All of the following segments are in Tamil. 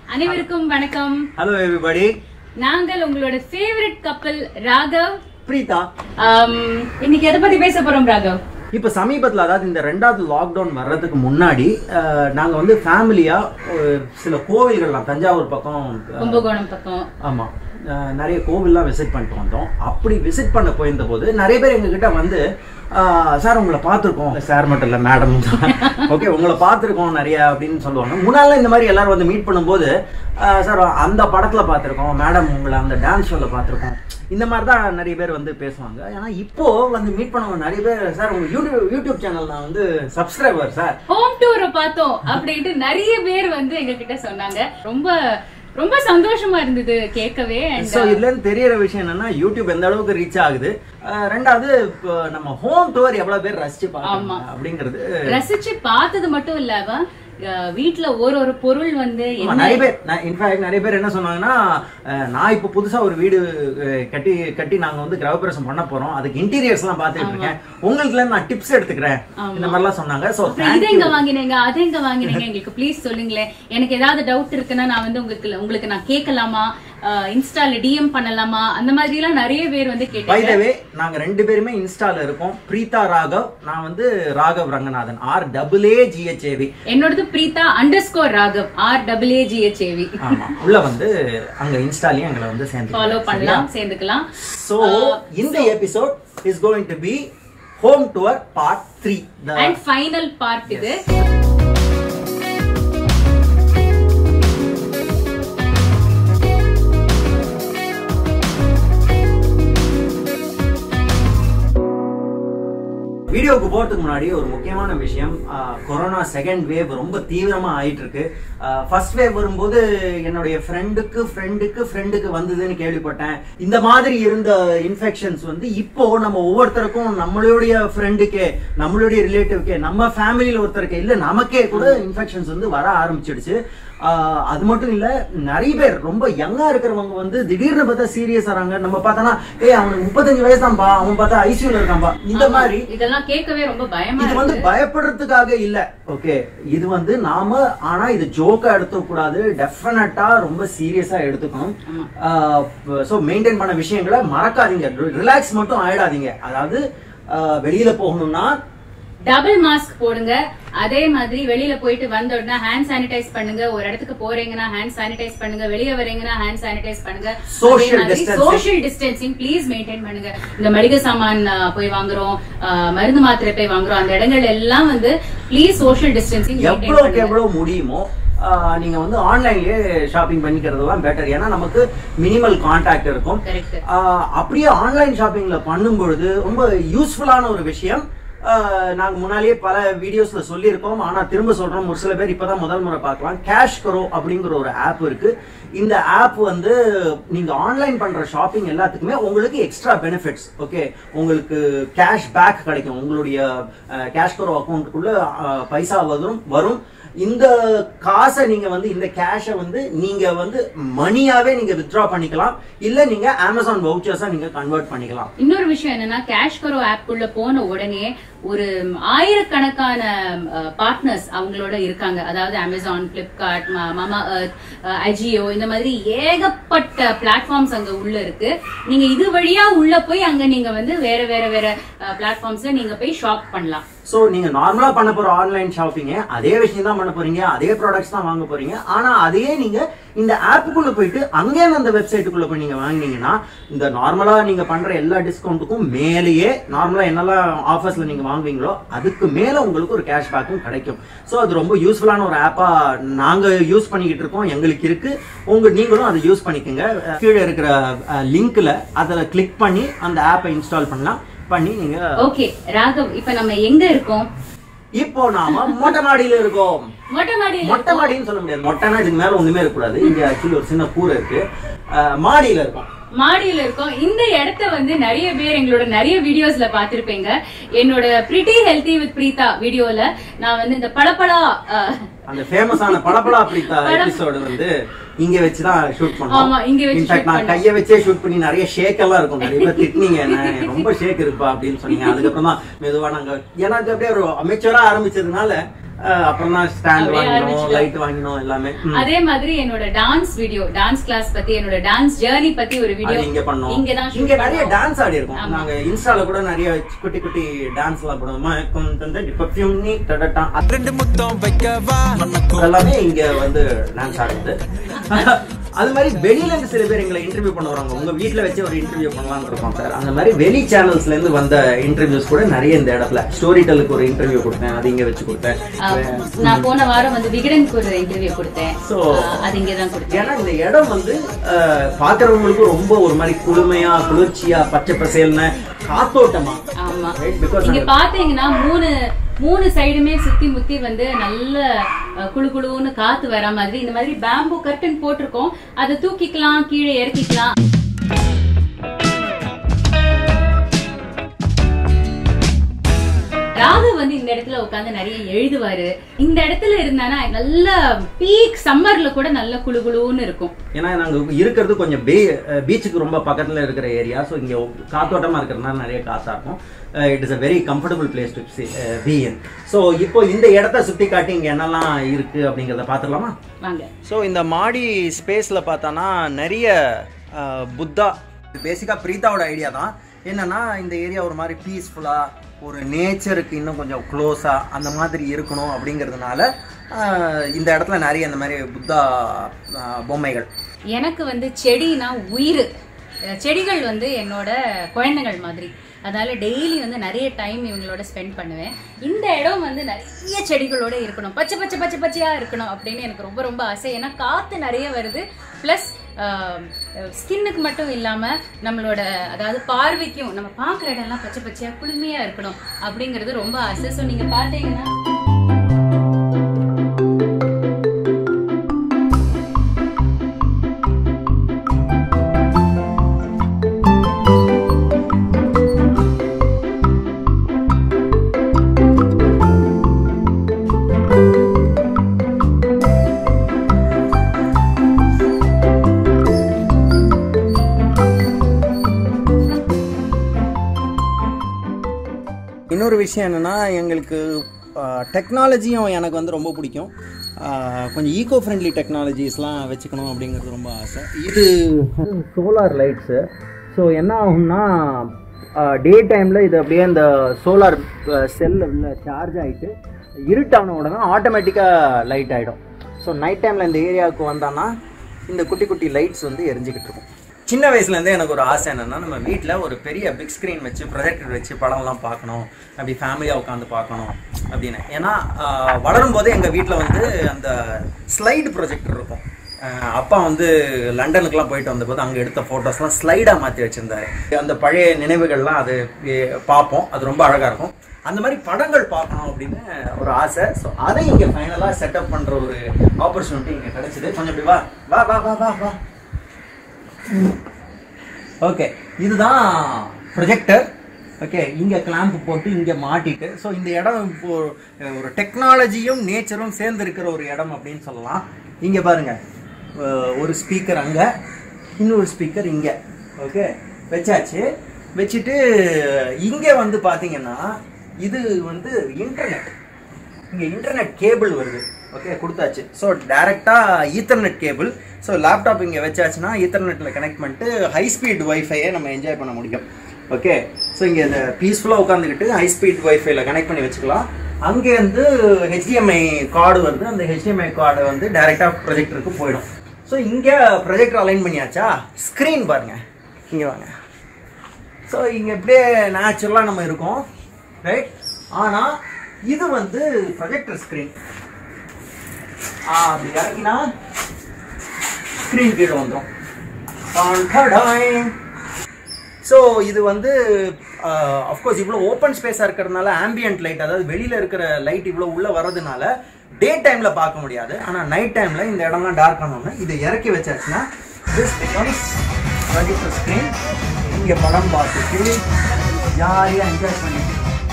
அனைவருக்கும் வணக்கம் ஹலோ எவ்ரிபடி நாங்கள் உங்களோட ஃபேவரட் கப்பல் ராகவ் பிரீதா ஆம், இன்னைக்கு எதை பத்தி பேச போறோம் ராகவ் இப்போ சமீபத்தில் அதாவது இந்த ரெண்டாவது லாக்டவுன் வர்றதுக்கு முன்னாடி அஹ், நாங்க வந்து ஃபேமிலியா சில கோவில்கள்லாம் தஞ்சாவூர் பக்கம் அஹ், கும்பகோணம் பக்கம் ஆமா அஹ், நிறைய கோவில்லாம் விசிட் பண்ணிட்டு வந்தோம் அப்படி விசிட் பண்ண போயிருந்த போது நிறைய பேர் எங்ககிட்ட வந்து சார் உங்களை பார்த்துருக்கோம் சார் மட்டும் இல்லை மேடம் ஓகே உங்களை பார்த்துருக்கோம் நிறைய அப்படின்னு சொல்லுவாங்க முன்னால இந்த மாதிரி எல்லாரும் வந்து மீட் பண்ணும்போது சார் அந்த படத்தில் பார்த்துருக்கோம் மேடம் உங்களை அந்த டான்ஸ் ஷோவில் பார்த்துருக்கோம் இந்த மாதிரி தான் நிறைய பேர் வந்து பேசுவாங்க ஏன்னா இப்போ வந்து மீட் பண்ணவங்க நிறைய பேர் சார் உங்க யூடியூப் யூடியூப் சேனல் நான் வந்து சப்ஸ்கிரைபர் சார் ஹோம் டூரை பார்த்தோம் அப்படின்ட்டு நிறைய பேர் வந்து எங்க கிட்ட சொன்னாங்க ரொம்ப ரொம்ப சந்தோஷமா இருந்தது கேட்கவே and, ஸோ இதுல இருந்து தெரியற விஷயம் என்னன்னா யூடியூப் எந்த அளவுக்கு ரீச் ஆகுது அஹ் ரெண்டாவது இப்போ நம்ம ஹோம் டூர் எவ்வளவு பேர் ரசிச்சு பார்க்கறாங்க அப்படிங்கிறது ரசிச்சு பார்த்தது மட்டும் இல்லாம அஹ், வீட்ல ஒரு ஒரு பொருள் வந்து ஆமா, என்ன நிறைய பேர் இன்ஃபேக்ட் நிறைய பேர் என்ன சொன்னாங்கன்னா அஹ், நான் இப்போ புதுசா ஒரு வீடு அஹ், கட்டி கட்டி நாங்க வந்து கிரகப்பிரவேசம் பண்ண போறோம் அதுக்கு இன்டீரியர்ஸ் எல்லாம் பார்த்துட்டு இருக்கேன் உங்களுக்கு எல்லாம் நான் டிப்ஸ் எடுத்துக்கிறேன் இந்த மாதிரிலாம் சொன்னாங்க ஸோ அப்புறம் இதை எங்க வாங்கினீங்க அதை எங்க வாங்கினீங்க எங்களுக்கு ப்ளீஸ் சொல்லுங்களேன் எனக்கு ஏதாவது டவுட் இருக்குன்னா நான் வந்து உங்களுக்கு உங்களுக்கு நான் கேட்கலாமா இன்ஸ்டால டிஎம் பண்ணலாமா அந்த மாதிரி எல்லாம் நிறைய பேர் வந்து கேட்டாங்க வைதவே நாங்க ரெண்டு பேருமே இன்ஸ்டால இருக்கோம் பிரீதா ராகவ் நான் வந்து Raghav Ranganathan R double A G H A V என்னோடது Preetha underscore Raghav R double A G H A V ஆமா உள்ள வந்து அங்க இன்ஸ்டாலயும் எங்களை வந்து சேர்ந்து ஃபாலோ பண்ணலாம் சேர்ந்துக்கலாம் So, இந்த episode is going to be home tour part three and final part இது வீடியோக்கு போறதுக்கு முன்னாடி ஒரு முக்கியமான விஷயம் கொரோனா செகண்ட் வேவ் ரொம்ப தீவிரமா ஆயிட்டு இருக்கு ஃபர்ஸ்ட் வேவ் வரும்போது என்னுடைய ஃப்ரெண்டுக்கு ஃப்ரெண்டுக்கு ஃப்ரெண்டுக்கு வந்ததுன்னு கேள்விப்பட்டேன் இந்த மாதிரி இருந்த இன்ஃபெக்ஷன்ஸ் வந்து இப்போ நம்ம ஒவ்வொருத்தருக்கும் நம்மளுடைய ஃப்ரெண்டுக்கே நம்மளுடைய ரிலேட்டிவ்க்கே நம்ம ஃபேமிலியில ஒருத்தருக்கு இல்ல நமக்கே கூட இன்ஃபெக்ஷன்ஸ் வந்து வர ஆரம்பிச்சிடுச்சு ஆஹ் அது மட்டும் இல்ல நிறைய பேர் ரொம்ப யங்கா இருக்கிறவங்க வந்து திடீர்னு பார்த்தா சீரியஸ் ஆறாங்க நம்ம பார்த்தோன்னா ஏய் அவனுக்கு முப்பத்தஞ்சு வயசு தான்ப்பா அவன் பார்த்தா ஐசியூல இருக்கான்பா இந்த மாதிரி இதெல்லாம் கேட்கவே ரொம்ப பயமா இது வந்து பயப்படுறதுக்காக இல்ல ஓகே இது வந்து நாம ஆனா இது ஜோக்கா எடுத்துக்க கூடாது டெஃபினட்டா ரொம்ப சீரியஸா எடுத்துக்கணும் சோ மெயின்டைன் பண்ண விஷயங்களை மறக்காதீங்க ரிலாக்ஸ் மட்டும் ஆயிடாதீங்க அதாவது ஆஹ் வெளியில போகணும்னா டபுள் மாஸ்க் போடுங்க அதே மாதிரி வெளியில போயிட்டு வந்த உடனே ஹேண்ட் சானிடைஸ் பண்ணுங்க ஒரு இடத்துக்கு போறீங்கன்னா ஹேண்ட் சானிடைஸ் பண்ணுங்க வெளிய வரீங்கன்னா ஹேண்ட் சானிடைஸ் பண்ணுங்க Social distancing. Social distancing please maintain பண்ணுங்க இந்த மளிகை சாமான் அஹ், போய் வாங்குறோம் அஹ், மருந்து மாத்திரை போய் வாங்குறோம் அந்த இடங்கள் எல்லாம் வந்து ப்ளீஸ் சோஷியல் டிஸ்டன்சிங் மெயின்டைன் எவ்வளவுக்கு பண்ணுங்க எவ்வளவு முடியுமோ ஆஹ் நீங்க வந்து ஆன்லைன்லயே ஷாப்பிங் பண்ணிக்கிறதுலாம் பெட்டர் ஏன்னா நமக்கு மினிமல் கான்டாக்ட் இருக்கும் கரெக்ட் ஆஹ் அப்படியே ஆன்லைன் ஷாப்பிங்ல பண்ணும் பொழுது ரொம்ப யூஸ்ஃபுல்லான ஒரு விஷயம் ஆஹ் நாங்க முன்னாலேயே பல வீடியோஸ்ல சொல்லியிருக்கோம் ஆனா திரும்ப சொல்றோம் ஒரு சில பேர் இப்பதான் முதல் முறை பார்க்கலாம் கேஷ் கரோ அப்படிங்கிற ஒரு ஆப் இருக்கு இந்த ஆப் வந்து நீங்க ஆன்லைன் பண்ற ஷாப்பிங் எல்லாத்துக்குமே உங்களுக்கு எக்ஸ்ட்ரா பெனிஃபிட்ஸ் ஓகே உங்களுக்கு கேஷ் பேக் கிடைக்கும் உங்களுடைய கேஷ் கரோ அக்கௌண்ட்டுக்குள்ள பைசா வரும் வரும் இந்த காசை நீங்க வந்து இந்த கேஷை வந்து நீங்க வந்து மணியாவே நீங்க வித்ட்ரா பண்ணிக்கலாம் இல்ல நீங்க அமேசான் வவுச்சர்ஸா நீங்க கன்வெர்ட் பண்ணிக்கலாம் இன்னொரு விஷயம் என்னன்னா கேஷ் கரோ ஆப் உள்ள போன உடனே ஒரு ஆயிரக்கணக்கான பார்ட்னர்ஸ் அவங்களோட இருக்காங்க அதாவது அமேசான் பிளிப்கார்ட் மாமா அஜியோ இந்த மாதிரி ஏகப்பட்ட பிளாட்ஃபார்ம்ஸ் அங்க உள்ள இருக்கு நீங்க இது வழியா உள்ள போய் அங்க நீங்க வந்து வேற வேற வேற பிளாட்ஃபார்ம்ஸ்ல நீங்க போய் ஷாப் பண்ணலாம் சோ நீங்க நார்மலா பண்ண போற ஆன்லைன் ஷாப்பிங்க அதே விஷயம் தான் பண்ண போறீங்க அதே ப்ராடக்ட்ஸ் தான் வாங்க போறீங்க ஆனா அதையே நீங்க இந்த ஆப்புக்குள்ள போயிட்டு அங்கே அந்த வெப்சைட்டுக்குள்ள போய் நீங்க வாங்கினீங்கன்னா இந்த நார்மலா நீங்க பண்ற எல்லா டிஸ்கவுண்ட்டுக்கும் மேலேயே நார்மலா என்னெல்லாம் ஆஃபர்ஸ்ல நீங்க வாங்குவீங்களோ அதுக்கு மேல உங்களுக்கு ஒரு கேஷ் பேக்கும் கிடைக்கும் சோ அது ரொம்ப யூஸ்ஃபுல்லான ஒரு ஆப்பா நாங்க யூஸ் பண்ணிக்கிட்டு இருக்கோம் எங்களுக்கு இருக்கு உங்க நீங்களும் அதை யூஸ் பண்ணிக்கோங்க கீழே இருக்கிற லிங்க்ல அதில் கிளிக் பண்ணி அந்த ஆப்பை இன்ஸ்டால் பண்ணலாம் பண்ணி நீங்க ஓகே ராகவ் இப்ப நம்ம எங்க இருக்கோம் இப்போ நாம மொட்டை மாடியில இருக்கோம் மொட்டை மாடியில் மொட்டை மாடின்னு சொல்ல முடியாது மொட்டைனா இதுக்கு மேல ஒண்ணுமே இருக்கக்கூடாது இங்க ஆக்சுவலி ஒரு சின்ன கூரை இருக்கு அஹ் மாடியில இருக்கோம் மாடியில இருக்கோம் இந்த இடத்த வந்து நிறைய பேர் எங்களோட நிறைய வீடியோஸ்ல பாத்திருப்பீங்க என்னோட பிரிட்டி ஹெல்தி வித் பிரீதா வீடியோல நான் வந்து இந்த பளபளா அஹ், அந்த ஃபேமஸான பளபளா பிடித்தா எபிசோடு வந்து இங்க வச்சு தான் ஷூட் ஆமா, இங்க வச்சு இன்ஃபேக்ட் shoot நான் பண்ணோம். கைய வச்சே ஷூட் பண்ணி நிறைய ஷேக் எல்லாம் இருக்கும் நிறைய பேர் திட்டினீங்க என்ன ரொம்ப ஷேக் இருக்குப்பா அப்படின்னு சொன்னீங்க அதுக்கப்புறம் தான் மெதுவா நாங்க ஏன்னா இது அப்படியே ஒரு அமைச்சரா ஆரம்பிச்சதுனால அஹ், அப்புறம் தான் ஸ்டாண்ட் அப்படியே வாங்கினோம் ஆரம்பிச்சிட்டோம். லைட் வாங்கினோம் எல்லாமே ம். அதே மாதிரி என்னோட டான்ஸ் வீடியோ டான்ஸ் கிளாஸ் பத்தி என்னோட டான்ஸ் ஜேர்னி பத்தி ஒரு வீடியோ அது இங்க பண்ணோம் இங்க தான் shoot இங்க நிறைய பண்ணோம். டான்ஸ் ஆடி இருக்கோம் ஆமா. நாங்க இன்ஸ்டால கூட நிறைய குட்டி குட்டி டான்ஸ் எல்லாம் பண்ணுவோம் மயக்கம் தந்த perfume நீ டடடா. ரெண்டு முத்தம் வைக்கவா எல்லாமே இங்க வந்து டான்ஸ் ஆடுது அது மாதிரி வெளியில இருந்து சில பேர் எங்களை இன்டர்வியூ பண்ண வராங்க உங்க வீட்ல வச்சு ஒரு இன்டர்வியூ பண்ணலாம்னு இருக்கோம் சார் அந்த மாதிரி வெளி சேனல்ஸ்ல இருந்து வந்த இன்டர்வியூஸ் கூட நிறைய இந்த இடத்துல ஸ்டோரி டெல்லுக்கு ஒரு இன்டர்வியூ கொடுத்தேன் அது இங்க வச்சு கொடுத்தேன் ஆஹ் நான் போன வாரம் வந்து விகடனுக்கு ஒரு இன்டர்வியூ கொடுத்தேன் So- ஆஹ் அது இங்க தான் கொடுத்தேன் ஏன்னா இந்த இடம் வந்து அஹ், பாக்குறவங்களுக்கு ரொம்ப ஒரு மாதிரி குளுமையா குளிர்ச்சியா பச்சை பசேல்னு காத்தோட்டமா ஆமா Right, because இங்க அந்த- பாத்தீங்கன்னா மூணு மூணு சைடுமே சுத்தி முத்தி வந்து நல்ல அஹ், குளு குளுன்னு காத்து வர மாதிரி இந்த மாதிரி பேம்பு கர்டன் போட்டிருக்கோம் அதை தூக்கிக்கலாம் கீழே இறக்கிக்கலாம் ராகு வந்து இந்த இடத்துல உட்கார்ந்து நிறைய எழுதுவாரு இந்த இடத்துல இருந்தானா நல்ல பீக் சம்மர்ல கூட நல்ல குளு குளுன்னு இருக்கும் ஏன்னா நாங்க இருக்கிறது கொஞ்சம் பே பீச்சுக்கு ரொம்ப பக்கத்துல இருக்கிற ஏரியா ஸோ இங்க காத்தோட்டமா இருக்கிறதுனால நிறைய காத்தா இருக்கும் it is a very comfortable place to be in so இப்போ இந்த இடத்த சுத்தி காட்டி இங்க என்னெல்லாம் இருக்கு அப்படிங்கிறத பார்த்துடலாமா வாங்க ஸோ இந்த மாடி ஸ்பேஸில் பார்த்தானா நிறைய அஹ், புத்தா பேசிக்காக பிரீத்தாவோட ஐடியா தான் என்னன்னா இந்த ஏரியா ஒரு மாதிரி பீஸ்ஃபுல்லாக ஒரு நேச்சருக்கு இன்னும் கொஞ்சம் க்ளோஸாக அந்த மாதிரி இருக்கணும் அப்படிங்கிறதுனால அஹ், இந்த இடத்துல நிறைய இந்த மாதிரி புத்தா அஹ், பொம்மைகள் எனக்கு வந்து செடினா உயிர் அஹ் செடிகள் வந்து என்னோட குழந்தைகள் மாதிரி அதனால டெய்லி வந்து நிறைய டைம் இவங்களோட ஸ்பெண்ட் பண்ணுவேன் இந்த இடம் வந்து நிறைய செடிகளோட இருக்கணும் பச்சை பச்சை பச்சை பச்சையா இருக்கணும் அப்படின்னு எனக்கு ரொம்ப ரொம்ப ஆசை ஏன்னா காத்து நிறைய வருது ப்ளஸ் ஸ்கின்னுக்கு மட்டும் இல்லாம நம்மளோட அதாவது பார்வைக்கும் நம்ம பார்க்குற இடம்லாம் பச்சை பச்சையா குளுமையா இருக்கணும் அப்படிங்கிறது ரொம்ப ஆசை ஸோ நீங்க பார்த்தீங்கன்னா இன்னொரு விஷயம் என்னன்னா எங்களுக்கு டெக்னாலஜியும் எனக்கு வந்து ரொம்ப பிடிக்கும் ஆஹ், கொஞ்சம் ஈகோ ஃப்ரெண்ட்லி டெக்னாலஜிஸ்லாம் வச்சுக்கணும் அப்படிங்கிறது ரொம்ப ஆசை இது சோலார் லைட்ஸு ஸோ என்ன ஆகும்னா டே டைமில் இது அப்படியே இந்த சோலார் செல்லில் சார்ஜ் ஆகிட்டு இருட்டான உடனே ஆட்டோமேட்டிக்காக லைட் ஆகிடும் ஸோ நைட் டைமில் இந்த ஏரியாவுக்கு வந்தான்னா இந்த குட்டி குட்டி லைட்ஸ் வந்து எரிஞ்சுக்கிட்டு இருக்கும் சின்ன வயசுலேருந்தே எனக்கு ஒரு ஆசை என்னென்னா நம்ம வீட்டில் ஒரு பெரிய பிக் ஸ்க்ரீன் வச்சு ப்ரொஜெக்டர் வச்சு படம்லாம் பார்க்கணும் அப்படி ஃபேமிலியாக உட்காந்து பார்க்கணும் அப்படின்னு ஏன்னா ஆஹ், வளரும் போதே எங்கள் வீட்டில் வந்து அந்த ஸ்லைடு ப்ரொஜெக்டர் இருக்கும் ஆஹ், அப்பா வந்து லண்டனுக்குலாம் போயிட்டு வந்தபோது அங்கே எடுத்த ஃபோட்டோஸ்லாம் ஸ்லைடாக மாற்றி வச்சுருந்தாரு அந்த பழைய நினைவுகள்லாம் அது எ- பார்ப்போம் அது ரொம்ப அழகாக இருக்கும் அந்த மாதிரி படங்கள் பார்க்கணும் அப்படின்னு ஒரு ஆசை ஸோ அதை இங்கே ஃபைனலாக செட்டப் பண்ணுற ஒரு ஆப்பர்ச்சுனிட்டி இங்கே கிடைச்சிது கொஞ்சம் இப்படி வா வா வா வா வா வா ஓகே இதுதான் ப்ரொஜெக்டர் ஓகே இங்கே கிளாம்ப் போட்டு இங்கே மாட்டிட்டு ஸோ இந்த இடம் இப்போ ஒரு டெக்னாலஜியும் நேச்சரும் சேர்ந்து இருக்கிற ஒரு இடம் அப்படின்னு சொல்லலாம் இங்கே பாருங்க அஹ் ஒரு ஸ்பீக்கர் அங்கே இன்னொரு ஸ்பீக்கர் இங்கே ஓகே வச்சாச்சு வச்சுட்டு இங்கே வந்து பார்த்தீங்கன்னா இது வந்து இன்டர்நெட் இங்கே இன்டர்நெட் கேபிள் வருது ஓகே கொடுத்தாச்சு ஸோ டேரெக்டாக ஈத்தர்நெட் கேபிள் ஸோ லேப்டாப் இங்கே வச்சாச்சுன்னா ஈத்தர்நெட்டில் கனெக்ட் பண்ணிட்டு ஹை ஸ்பீட் ஒய்ஃபையை நம்ம என்ஜாய் பண்ண முடியும் ஓகே ஸோ இங்கே இந்த பீஸ்ஃபுல்லாக உட்காந்துக்கிட்டு ஹை ஸ்பீட் ஒய்ஃபைல கனெக்ட் பண்ணி வச்சுக்கலாம் அங்கேருந்து ஹெச்டிஎம்ஐ கார்டு வருது அந்த ஹெச்டிஎம்ஐ கார்டு வந்து டேரெக்டாக ப்ரொஜெக்டருக்கு போயிடும் ஸோ இங்கே ப்ரொஜெக்டர் அலைன் பண்ணியாச்சா ஸ்க்ரீன் பாருங்க இங்கே வாங்க ஸோ இங்கே இப்படியே நேச்சுரலாக நம்ம இருக்கோம் ரைட் ஆனால் இது வந்து ப்ரொஜெக்டர் ஸ்க்ரீன் அப்படி இறக்கினா ஸ்க்ரீன் கீழே வந்துடும் ஸோ இது வந்து அஃப்கோர்ஸ் இவ்வளோ ஓப்பன் ஸ்பேஸாக இருக்கிறதுனால ஆம்பியன்ட் லைட் அதாவது வெளியில் இருக்கிற லைட் இவ்வளோ உள்ளே வர்றதுனால டே டைமில் பார்க்க முடியாது ஆனால் நைட் டைமில் இந்த இடம்லாம் டார்க் ஆனோன்னு இதை இறக்கி வச்சாச்சுன்னா திஸ் பிகம்ஸ் ப்ரொஜெக்டர் ஸ்க்ரீன் இங்கே படம் பார்த்துட்டு ஜாலியாக என்ஜாய் பண்ணிட்டு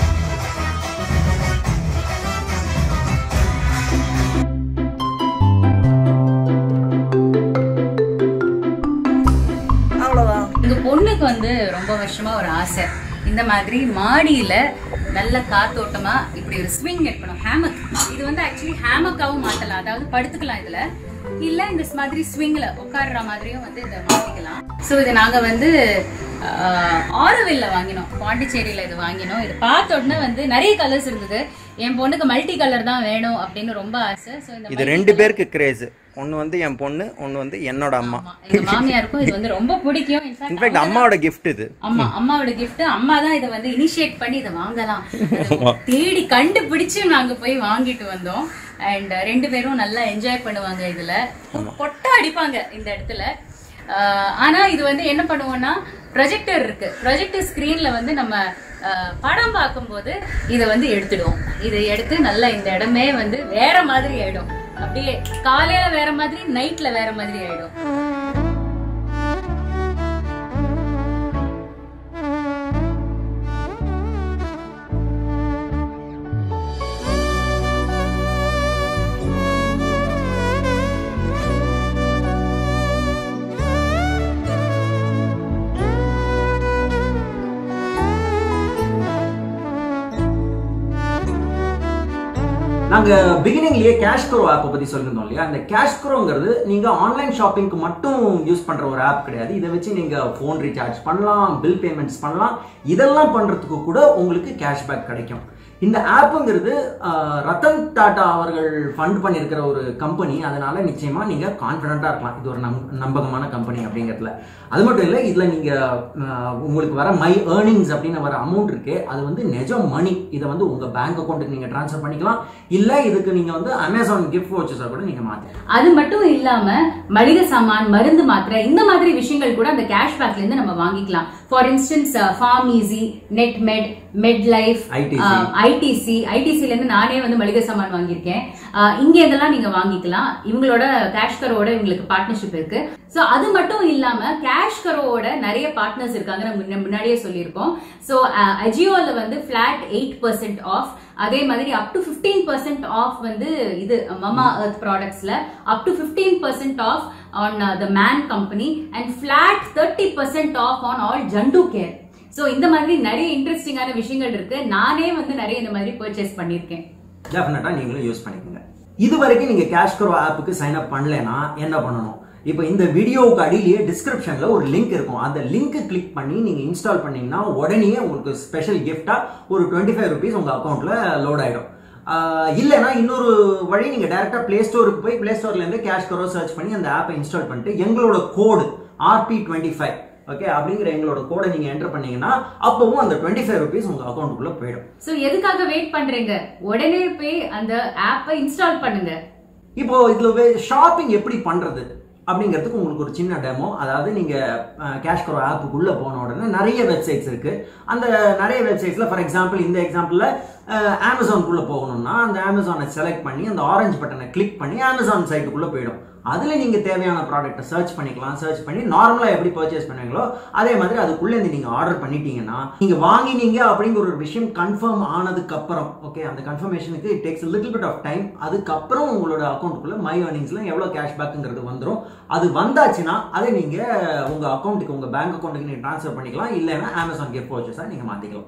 அவ்வளோதான் எங்க பொண்ணுக்கு வந்து ரொம்ப வருஷமா ஒரு ஆசை இந்த மாதிரி மாடியில நல்ல காத்தோட்டமா இப்படி ஒரு ஸ்விங் இருக்கணும் ஹேமக் இது வந்து ஆக்சுவலி ஹேமக்காவும் மாத்தலாம் அதாவது படுத்துக்கலாம் இதுல இல்ல இந்த மாதிரி ஸ்விங்ல உட்கார்ற மாதிரியும் வந்து இதை மாத்திக்கலாம் சோ இது நாங்க வந்து ஆரோவில்ல வாங்கினோம் பாண்டிச்சேரியில இது வாங்கினோம் இது பார்த்த உடனே வந்து நிறைய கலர்ஸ் இருந்தது என் பொண்ணுக்கு மல்டி கலர் தான் வேணும் அப்படின்னு ரொம்ப ஆசை சோ இந்த இது ரெண்டு பேருக்கு கிரேஸ் ஒன்று வந்து என் பொண்ணு ஒன்று வந்து என்னோட அம்மா ஆமா, எங்க மாமியாருக்கும் இது வந்து ரொம்ப பிடிக்கும் இன்ஃபேக்ட் இன்ஃபேக்ட் அம்மாவோட gift இது ஆமா அம்மாவோட gift அம்மா தான் இதை வந்து இனிஷியேட் பண்ணி இதை வாங்கலாம் தேடி கண்டுபிடிச்சு நாங்க போய் வாங்கிட்டு வந்தோம் அண்ட் ரெண்டு பேரும் நல்லா என்ஜாய் பண்ணுவாங்க இதுல கொட்டை அடிப்பாங்க இந்த இடத்துல ஆஹ் ஆனா இது வந்து என்ன பண்ணுவோம்னா ப்ரொஜெக்டர் இருக்கு ப்ரொஜெக்டர் ஸ்கிரீன்ல வந்து நம்ம ஆஹ் படம் பார்க்கும்போது இதை வந்து எடுத்துடுவோம் இதை எடுத்து நல்லா இந்த இடமே வந்து வேற மாதிரி ஆயிடும் அப்படியே காலையில வேற மாதிரி நைட்ல வேற மாதிரி ஆயிடும் நாங்க பிகினிங்லயே கேஷ் க்ரோ ஆப்பை பத்தி சொல்லியிருந்தோம் இல்லையா அந்த கேஷ் க்ரோங்கிறது நீங்க ஆன்லைன் ஷாப்பிங்க்கு மட்டும் யூஸ் பண்ற ஒரு ஆப் கிடையாது இதை வச்சு நீங்க ஃபோன் ரீசார்ஜ் பண்ணலாம் பில் பேமெண்ட்ஸ் பண்ணலாம் இதெல்லாம் பண்றதுக்கு கூட உங்களுக்கு கேஷ்பேக் கிடைக்கும் இந்த ஆப்புங்கிறது ஆஹ், ரத்தன் டாடா அவர்கள் ஃபண்ட் பண்ணியிருக்கிற ஒரு கம்பெனி அதனால நிச்சயமா நீங்க கான்ஃபிடண்டா இருக்கலாம் இது ஒரு நம்- நம்பகமான கம்பெனி அப்படிங்கிறதுல அது மட்டும் இல்லை இதுல நீங்க ஆஹ், உங்களுக்கு வர மை ஏர்னிங்ஸ் அப்படின்னு வர அமௌண்ட் இருக்கு அது வந்து நிஜம் மணி இதை வந்து உங்க பேங்க் அக்கௌண்ட்டுக்கு நீங்க ட்ரான்ஸ்ஃபர் பண்ணிக்கலாம் இல்ல இதுக்கு நீங்க வந்து அமேசான் கிஃப்ட் வச்சஸா கூட நீங்க மாத்திக்கலாம் அது மட்டும் இல்லாம மளிகை சாமான் மருந்து மாத்திரை இந்த மாதிரி விஷயங்கள் கூட அந்த கேஷ்பேக்ல இருந்து நம்ம வாங்கிக்கலாம் for instance PharmEasy net med மெட் லைஃப் ITC. ஐடிசி ஐடிசில இருந்து நானே வந்து மளிகை சாமான் வாங்கியிருக்கேன் ஆஹ் இங்க இதெல்லாம் நீங்க வாங்கிக்கலாம் இவங்களோட கேஷ் கரோட இவங்களுக்கு பார்ட்னர்ஷிப் இருக்கு சோ அது மட்டும் இல்லாம கேஷ் கரோட நிறைய பார்ட்னர்ஸ் இருக்காங்க நம்ம முன்ன- முன்னாடியே சொல்லியிருக்கோம் சோ அஜியோல வந்து பிளாட் எயிட் பர்சன்ட் ஆஃப் அதே மாதிரி up to fifteen percent off வந்து இது மமா எர்த் ப்ராடக்ட்ஸ்ல up to fifteen percent off on the man company and flat thirty percent off on all Zandu care so இந்த மாதிரி நிறைய இன்ட்ரெஸ்டிங்கான விஷயங்கள் இருக்கு நானே வந்து நிறைய இந்த மாதிரி பர்ச்சேஸ் பண்ணிருக்கேன் டெஃபினட்டா நீங்களும் யூஸ் பண்ணிக்கோங்க இது வரைக்கும் நீங்க கேஷ் க்ரோ ஆப்புக்கு சைன் அப் பண்ணலைன்னா என்ன பண்ணணும் இப்போ இந்த வீடியோவுக்கு அடியிலேயே டிஸ்கிரிப்ஷன்ல ஒரு லிங்க் இருக்கும் அந்த லிங்க் கிளிக் பண்ணி நீங்க இன்ஸ்டால் பண்ணீங்கன்னா உடனே உங்களுக்கு ஸ்பெஷல் கிஃப்டா ஒரு டுவெண்ட்டி ஃபைவ் ருபீஸ் உங்க அக்கௌண்ட்ல லோட் ஆயிடும் ஆஹ் இல்லைன்னா இன்னொரு வழி நீங்க டைரக்டா பிளே ஸ்டோருக்கு போய் பிளே ஸ்டோர்ல இருந்து கேஷ் கரோ சர்ச் பண்ணி அந்த ஆப்பை இன்ஸ்டால் பண்ணிட்டு எங்களோட code R P twenty five okay அப்படிங்கிற எங்களோட கோடை நீங்க என்டர் பண்ணீங்கன்னா அப்பவும் அந்த டுவெண்ட்டி ஃபைவ் ருபீஸ் உங்க அக்கௌண்ட்டுக்குள்ள போயிடும் சோ எதுக்காக வெயிட் பண்றீங்க உடனே போய் அந்த ஆப்பை இன்ஸ்டால் பண்ணுங்க இப்போ இதுல ஷாப்பிங் எப்படி பண்றது அப்படிங்கிறதுக்கு உங்களுக்கு ஒரு சின்ன டெமோ அதாவது நீங்க கேஷ் கரோ ஆப்புக்குள்ள போன உடனே நிறைய வெப்சைட்ஸ் இருக்கு அந்த நிறைய வெப்சைட்ஸ்ல ஃபார் எக்ஸாம்பிள் இந்த எக்ஸாம்பிள்ல அமேசான்குள்ள போகணும்னா அந்த அமேசானை செலக்ட் பண்ணி அந்த ஆரஞ்சு பட்டனை கிளிக் பண்ணி அமேசான் சைட்டுக்குள்ள போயிடும் அதுல நீங்க தேவையான ப்ராடக்ட்டை சர்ச் பண்ணிக்கலாம் சர்ச் பண்ணி நார்மலா எப்படி பர்ச்சேஸ் பண்ணுவீங்களோ அதே மாதிரி அதுக்குள்ள இருந்து நீங்க ஆர்டர் பண்ணிட்டீங்கன்னா நீங்க வாங்கினீங்க அப்படிங்கிற ஒரு விஷயம் கன்ஃபார்ம் ஆனதுக்கு அப்புறம் ஓகே அந்த கன்ஃபர்மேஷனுக்கு it takes little bit of time அதுக்கப்புறம் உங்களோட அக்கௌண்ட்டுக்குள்ள மை ஏர்னிங்ஸ்ல எவ்வளவு கேஷ்பேக்குங்கிறது வந்துரும் அது வந்தாச்சுன்னா அதை நீங்க உங்க அக்கௌண்ட்டுக்கு உங்க பேங்க் அக்கௌண்ட்டுக்கு நீங்க ட்ரான்ஸ்ஃபர் பண்ணிக்கலாம் இல்லைன்னா அமேசான் கிஃப்ட் வச்சஸா நீங்க மாத்திக்கலாம்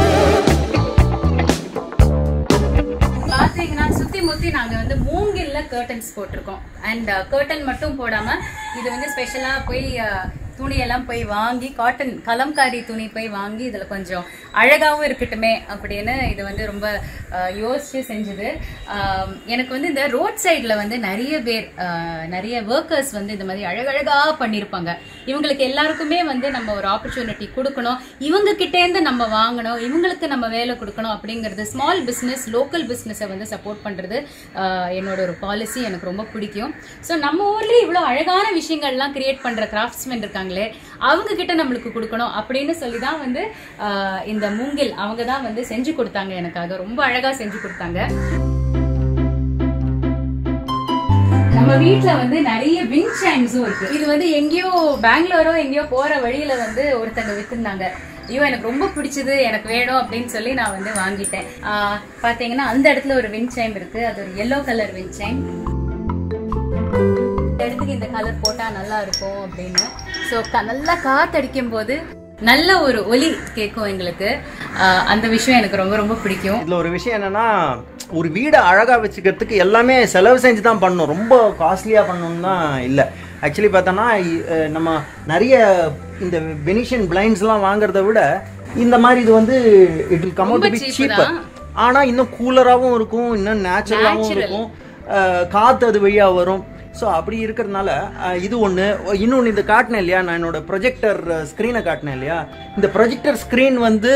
பாத்தீங்கன்னா சுத்தி முத்தி நாங்க வந்து மூங்கில்ல கர்டன்ஸ் போட்டிருக்கோம் அண்ட் கர்டன் மட்டும் போடாம இது வந்து ஸ்பெஷலா போய் அஹ், துணியெல்லாம் போய் வாங்கி காட்டன் கலம்காரி துணி போய் வாங்கி இதுல கொஞ்சம் அழகாவும் இருக்கட்டுமே அப்படின்னு இது வந்து ரொம்ப அஹ், யோசிச்சு செஞ்சது ஆம், எனக்கு வந்து இந்த ரோட் சைடுல வந்து நிறைய பேர் அஹ், நிறைய ஒர்க்கர்ஸ் வந்து இந்த மாதிரி அழகழகா பண்ணியிருப்பாங்க இவங்களுக்கு எல்லாருக்குமே வந்து நம்ம ஒரு ஆப்பர்ச்சுனிட்டி கொடுக்கணும் இவங்க கிட்டே இருந்து நம்ம வாங்கணும் இவங்களுக்கு நம்ம வேலை கொடுக்கணும் அப்படிங்கிறது ஸ்மால் பிஸ்னஸ் லோக்கல் பிஸ்னஸை வந்து சப்போர்ட் பண்றது ஆஹ், என்னோட ஒரு பாலிசி எனக்கு ரொம்ப பிடிக்கும் ஸோ நம்ம ஊர்லயே இவ்வளோ அழகான விஷயங்கள்லாம் கிரியேட் பண்ற கிராஃப்ட்ஸ்மேன் இருக்காங்களே அவங்க கிட்ட நம்மளுக்கு கொடுக்கணும் அப்படின்னு சொல்லி தான் வந்து ஆஹ், இந்த மூங்கில் அவங்க தான் வந்து செஞ்சு கொடுத்தாங்க எனக்காக ரொம்ப அழகா செஞ்சு கொடுத்தாங்க நம்ம வீட்ல வந்து நிறைய விண்ட் சைம்ஸும் இருக்கு இது வந்து எங்கேயோ பெங்களூரோ எங்கேயோ போற வழியில வந்து ஒருத்தங்க வித்திருந்தாங்க ஐயோ எனக்கு ரொம்ப பிடிச்சது எனக்கு வேணும் அப்படின்னு சொல்லி நான் வந்து வாங்கிட்டேன் ஆஹ் பாத்தீங்கன்னா அந்த இடத்துல ஒரு விண்ட் சைம் இருக்கு அது ஒரு எல்லோ கலர் விண்ட் சைம் இந்த இடத்துக்கு இந்த கலர் போட்டா நல்லா இருக்கும் அப்படின்னு ஸோ நல்லா காத்தடிக்கும் போது நல்ல ஒரு ஒலி கேட்கும் எங்களுக்கு ஆஹ் அந்த விஷயம் எனக்கு ரொம்ப ரொம்ப பிடிக்கும் இதுல ஒரு விஷயம் என்னன்னா ஒரு வீடை அழகாக வச்சுக்கிறதுக்கு எல்லாமே செலவு செஞ்சு தான் பண்ணணும் ரொம்ப காஸ்ட்லியாக பண்ணணும் தான் இல்லை ஆக்சுவலி பார்த்தோன்னா இ- அஹ் நம்ம நிறைய இந்த வெனிஷியன் பிளைண்ட்ஸ்லாம் வாங்குறத விட இந்த மாதிரி இது வந்து இட் வில் கம் அவுட் ரொம்ப பி cheap சீப்பர் தான். ஆனால் இன்னும் கூலராகவும் இருக்கும் இன்னும் நேச்சுரலாகவும் Natural. இருக்கும் அஹ் காத்து அது வழியாக வரும் ஸோ அப்படி இருக்கிறதுனால அஹ் இது ஒன்று இன்னொன்று இந்த காட்டினேன் இல்லையா நான் என்னோட ப்ரொஜெக்டர் ஸ்க்ரீனை காட்டினேன் இல்லையா இந்த ப்ரொஜெக்டர் ஸ்க்ரீன் வந்து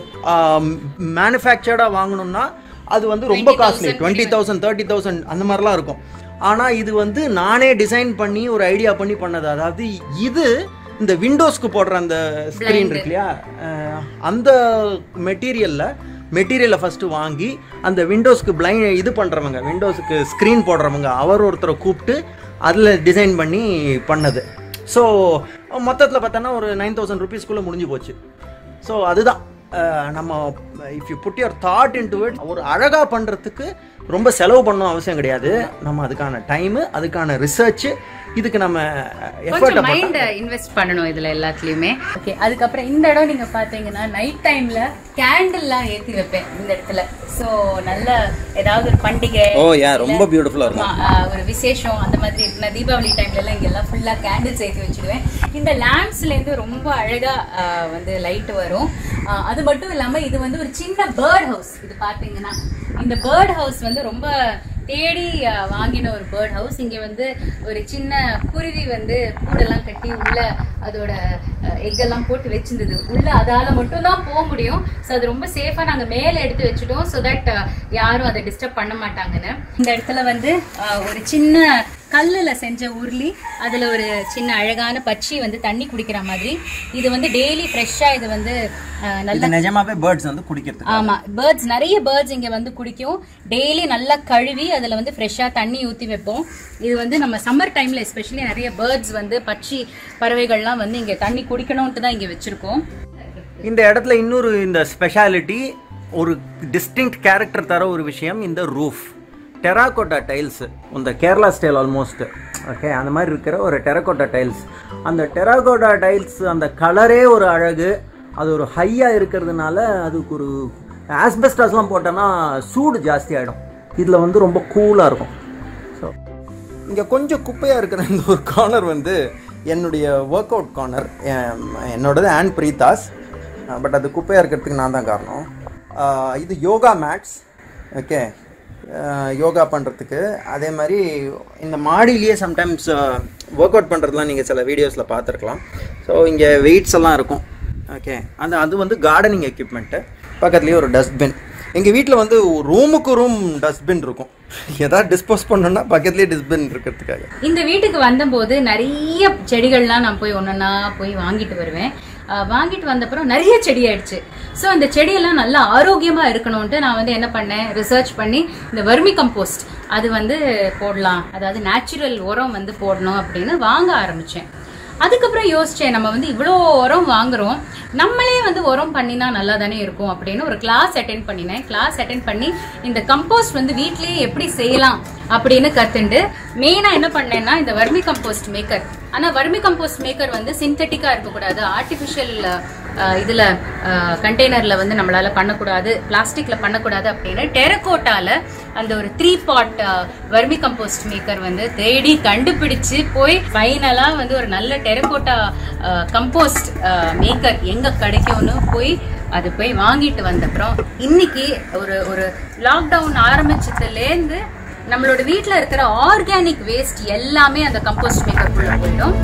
மேனுஃபேக்சர்டாக வாங்கணும்னா அது வந்து ரொம்ப 20,000 costly twenty thousand thirty thousand அந்த மாதிரிலாம் இருக்கும் ஆனால் இது வந்து நானே டிசைன் பண்ணி ஒரு ஐடியா பண்ணி பண்ணது அதாவது இது இந்த விண்டோஸ்க்கு போடுற அந்த ஸ்க்ரீன் இருக்கு இல்லையா அஹ் அந்த மெட்டீரியலில் மெட்டீரியலை ஃபஸ்ட்டு வாங்கி அந்த விண்டோஸ்க்கு பிளைன் இது பண்ணுறவங்க விண்டோஸுக்கு ஸ்க்ரீன் போடுறவங்க அவர் ஒருத்தரை கூப்பிட்டு அதில் டிசைன் பண்ணி பண்ணது ஸோ மொத்தத்தில் பார்த்தோன்னா ஒரு நைன் தௌசண்ட் ருபீஸ்க்குள்ளே முடிஞ்சு போச்சு ஸோ அதுதான் அஹ், நம்ம if you put your thought into it ஒரு அழகாக பண்ணுறதுக்கு ரொம்ப செலவு பண்ணணும் அவசியம் கிடையாது நம்ம அதுக்கான டைமு அதுக்கான ரிசர்ச் இதுக்கு நம்ம எஃபர்ட் கொஞ்சம் மைண்ட் இன்வெஸ்ட் பண்ணணும் இதுல எல்லாத்துலயுமே ஓகே அதுக்கப்புறம் இந்த இடம் நீங்க பாத்தீங்கன்னா நைட் டைம்ல கேண்டில்லாம் ஏத்தி வைப்பேன் இந்த இடத்துல சோ நல்ல ஏதாவது ஒரு பண்டிகை ஓ, yeah, இல்ல- ரொம்ப beautiful ஆ இருக்கும். ஆமா, ஆஹ், ஒரு விசேஷம் அந்த மாதிரி இருக்குன்னா தீபாவளி டைம்ல எல்லாம் இங்க எல்லாம் ஃபுல்லா கேண்டில்ஸ் ஏத்தி வச்சிடுவேன் இந்த லேம்ப்ஸ்ல இருந்து ரொம்ப அழகா ஆஹ், வந்து லைட் வரும் ஆஹ், அது மட்டும் இல்லாம இது வந்து ஒரு சின்ன பேர்ட் ஹவுஸ் இது பாத்தீங்கன்னா இந்த பேர்ட் ஹவுஸ் வந்து ரொம்ப தேடி அஹ், வாங்கின ஒரு பேர்ட் ஹவுஸ் இங்க வந்து ஒரு சின்ன குருவி வந்து கூடெல்லாம் கட்டி உள்ள அதோட எக்கெல்லாம் போட்டு வச்சிருந்தது உள்ள அதால மட்டும் தான் போக முடியும் ஸோ அது ரொம்ப சேஃபா நாங்க மேல எடுத்து வச்சுட்டோம் ஸோ தட் யாரும் அதை டிஸ்டர்ப் பண்ண மாட்டாங்கன்னு இந்த இடத்துல வந்து அஹ், ஒரு சின்ன கல்லுல செஞ்ச உருளி அதுல ஒரு சின்ன அழகான பச்சி வந்து தண்ணி குடிக்கிற மாதிரி இது வந்து டெய்லி ஃப்ரெஷ்ஷா இது வந்து அஹ், நல்ல இது நிஜமாவே பேர்ட்ஸ் வந்து குடிக்கிறதுக்கு ஆமா பேர்ட்ஸ் நிறைய பேர்ட்ஸ் இங்க வந்து குடிக்கும் டெய்லி நல்லா கழுவி அதுல வந்து ஃப்ரெஷ்ஷா தண்ணி ஊத்தி வைப்போம் இது வந்து நம்ம சம்மர் டைம்ல எஸ்பெஷலி நிறைய பேர்ட்ஸ் வந்து பட்சி பறவைகள்லாம் வந்து இங்க தண்ணி குடிக்கணும்ட்டு தான் இங்க வச்சிருக்கோம் இந்த இடத்துல இன்னொரு இந்த ஸ்பெஷாலிட்டி ஒரு டிஸ்டிங்க்ட் கேரக்டர் தர ஒரு விஷயம் இந்த ரூஃப் டெராகோட்டா டைல்ஸ் இந்த கேரளா ஸ்டைல் ஆல்மோஸ்ட் ஓகே அந்த மாதிரி இருக்கிற ஒரு டெராகோட்டா டைல்ஸ் அந்த டெராகோட்டா டைல்ஸ் அந்த கலரே ஒரு அழகு அது ஒரு ஹையாக இருக்கிறதுனால அதுக்கு ஒரு ஆஸ்பெஸ்டாஸ்லாம் போட்டோன்னா சூடு ஜாஸ்தி ஆகிடும் இதில் வந்து ரொம்ப கூலாக இருக்கும் ஸோ இங்கே கொஞ்சம் குப்பையாக இருக்கிற இந்த ஒரு கார்னர் வந்து என்னுடைய ஒர்க் அவுட் கார்னர் என்னோடது அண்ட் பிரீதாஸ் பட் அது குப்பையாக இருக்கிறதுக்கு நான் தான் காரணம் அஹ் இது யோகா மேட்ஸ் ஓகே யோகா பண்ணுறதுக்கு அதே மாதிரி இந்த மாடியிலேயே சம்டைம்ஸ் ஒர்க் அவுட் பண்ணுறதுலாம் நீங்கள் சில வீடியோஸில் பார்த்துருக்கலாம் ஸோ இங்கே வெயிட்ஸ் எல்லாம் இருக்கும் ஓகே அந்த அது வந்து கார்டனிங் எக்யூப்மெண்ட்டு பக்கத்துலேயே ஒரு டஸ்ட்பின் எங்கள் வீட்டில் வந்து ரூமுக்கு ரூம் டஸ்ட்பின் இருக்கும் எதாவது டிஸ்போஸ் பண்ணோன்னா பக்கத்துலேயே டஸ்ட்பின் இருக்கிறதுக்காக இந்த வீட்டுக்கு வந்தபோது நிறைய செடிகள்லாம் நான் போய் ஒன்னொன்னா போய் வாங்கிட்டு வருவேன் அஹ் வாங்கிட்டு வந்தப்புறம் நிறைய செடி ஆயிடுச்சு ஸோ அந்த செடியெல்லாம் நல்லா ஆரோக்கியமா இருக்கணும்ட்டு நான் வந்து என்ன பண்ணேன் ரிசர்ச் பண்ணி இந்த வர்மி கம்போஸ்ட் அது வந்து போடலாம் அதாவது நேச்சுரல் உரம் வந்து போடணும் அப்படின்னு வாங்க ஆரம்பிச்சேன் அதுக்கப்புறம் யோசிச்சேன் நம்ம வந்து இவ்வளோ உரம் வாங்குறோம் நம்மளே வந்து உரம் பண்ணினா நல்லா தானே இருக்கும் அப்படின்னு ஒரு கிளாஸ் அட்டென்ட் பண்ணினேன் கிளாஸ் அட்டென்ட் பண்ணி இந்த கம்போஸ்ட் வந்து வீட்லயே எப்படி செய்யலாம் அப்படின்னு கத்துண்டு மெயினா என்ன பண்ணேன்னா இந்த வர்மி கம்போஸ்ட் மேக்கர் ஆனா வர்மி கம்போஸ்ட் மேக்கர் வந்து சிந்தட்டிக்கா இருக்கக்கூடாது ஆர்டிபிஷியல் இதுல கண்டெய்னர்ல வந்து நம்மளால பண்ணக்கூடாது பிளாஸ்டிக்ல பண்ணக்கூடாது அப்படின்னு டெரகோட்டால அந்த ஒரு three pot vermicompost maker வந்து தேடி கண்டுபிடிச்சு போய் ஃபைனலா வந்து ஒரு நல்ல டெரகோட்டா கம்போஸ்ட் மேக்கர் எங்க கிடைக்கும்னு போய் அது போய் வாங்கிட்டு வந்தப்புறம் இன்னைக்கு ஒரு ஒரு லாக்டவுன் ஆரம்பிச்சதுலேருந்து நம்மளோட வீட்ல இருக்கிற ஆர்கானிக் வேஸ்ட் எல்லாமே அந்த கம்போஸ்ட் மேக்கருக்குள்ள போயிடும்